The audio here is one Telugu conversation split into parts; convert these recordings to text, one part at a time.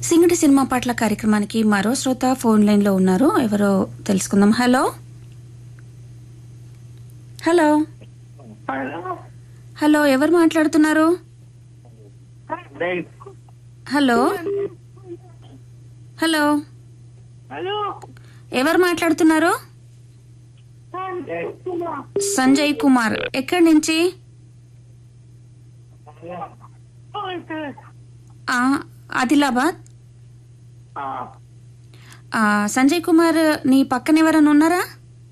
సింగటి సినిమా పాటల కార్యక్రమానికి మరో శ్రోత ఫోన్ లైన్ లో ఉన్నారు ఎవరో తెలుసుకుందాం హలో హలో హలో ఎవరు మాట్లాడుతున్నారు హలో హలో హలో ఎవరు మాట్లాడుతున్నారు సంజయ్ కుమార్ ఎక్కడి నుంచి ఆ, ఆదిలాబాద్ ఆ, సంజయ్ కుమార్ నీ పక్కన ఎవరైనా ఉన్నారా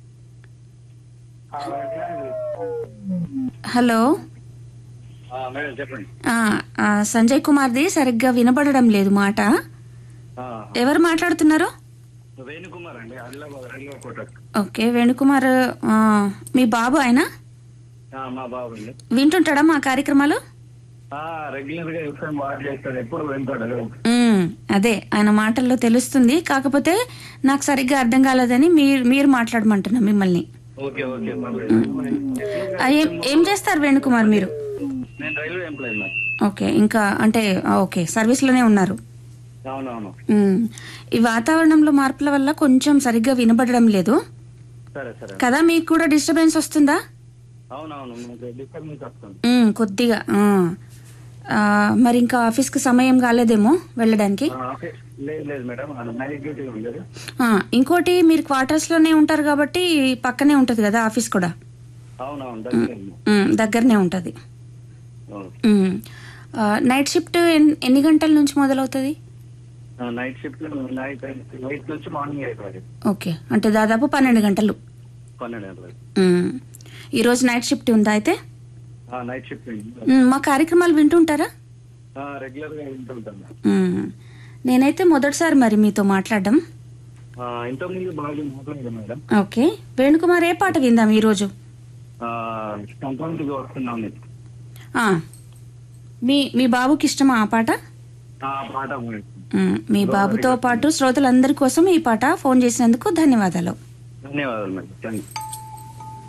హలో మేడం చెప్పండి ఆ, ఆ, సంజయ్ కుమార్ది సరిగ్గా వినబడడం లేదు మాట ఎవరు మాట్లాడుతున్నారు వేణుకుమార్ అండి ఆదిలాబాద్ రైల్వే కోట ఓకే వేణుకుమార్ ఆ, మీ బాబు ఆయన మా బాబు అండి వింటుంటాడా మా కార్యక్రమాలు రెగ్యులర్ గా ఎఫ్ఎం వాచ్ చేస్తాడు ఎప్పుడు వింటాడు మ్మ్, అదే ఆయన మాటల్లో తెలుస్తుంది కాకపోతే నాకు సరిగ్గా అర్థం కాలేదని మీరు మీరు మాట్లాడమంటున్నా మిమ్మల్ని ఓకే ఓకే ఆ, ఏం ఏం చేస్తారు వేణుకుమార్ మీరు నేను రైల్వే ఎంప్లాయీ మ్యామ్ ఓకే ఇంకా అంటే ఆ, ఓకే సర్వీస్లోనే ఉన్నారు అవునవును మ్మ్. ఈ వాతావరణంలో మార్పుల వల్ల కొంచెం సరిగ్గా వినబడడం లేదు సరే సరే కదా మీకు కూడా డిస్టర్బెన్స్ వస్తుందా అవునవును మీకు డిస్టర్బెన్స్ వస్తుంది మ్మ్, కొద్దిగా ఆ. ఆ, మరి ఇంకా ఆఫీస్కి సమయం కాలేదేమో వెళ్ళడానికి ఆ, ఓకే. లేదు లేదు మేడం నైట్ డ్యూటీ ఉంది ఆ, ఇంకోటి మీరు క్వార్టర్స్లోనే ఉంటారు కాబట్టి పక్కనే ఉంటుంది కదా ఆఫీస్ కూడా అవునవును దగ్గర మ్మ్, దగ్గరనే ఉంటుంది అవును. మ్మ్. ఆ, నైట్ షిఫ్ట్ ఎన్- ఎన్ని గంటల నుంచి మొదలవుతుంది ఆ, నైట్ షిఫ్ట్ నైట్ నైట్ నుంచి మార్నింగ్ అయిపోయింది ఓకే అంటే దాదాపు పన్నెండు గంటలు పన్నెండు గంటలకు మ్మ్. ఈరోజు నైట్ షిఫ్ట్ ఉందా అయితే ఆ, నైట్ షిఫ్ట్ మ్మ్, మా కార్యక్రమాలు వింటుంటారా రెగ్యులర్ గా వింటుంటాను మ్మ్. నేనైతే మొదటిసారి మరి మీతో మాట్లాడడం ఆ, ఇంతకుముందు బాగా మాట్లాడదు మేడం ఓకే వేణుకుమార్ ఏ పాట విందాం ఈరోజు ఆ, సంక్రాంతికి వస్తున్నాం నేను. ఆ, మీ మీ బాబుకి ఇష్టమా ఆ పాట ఆ పాట మ్మ్. మీ బాబుతో పాటు శ్రోతలందరి కోసం ఈ పాట ఫోన్ చేసినందుకు ధన్యవాదాలు ధన్యవాదాలు మేడం థ్యాంక్ యూ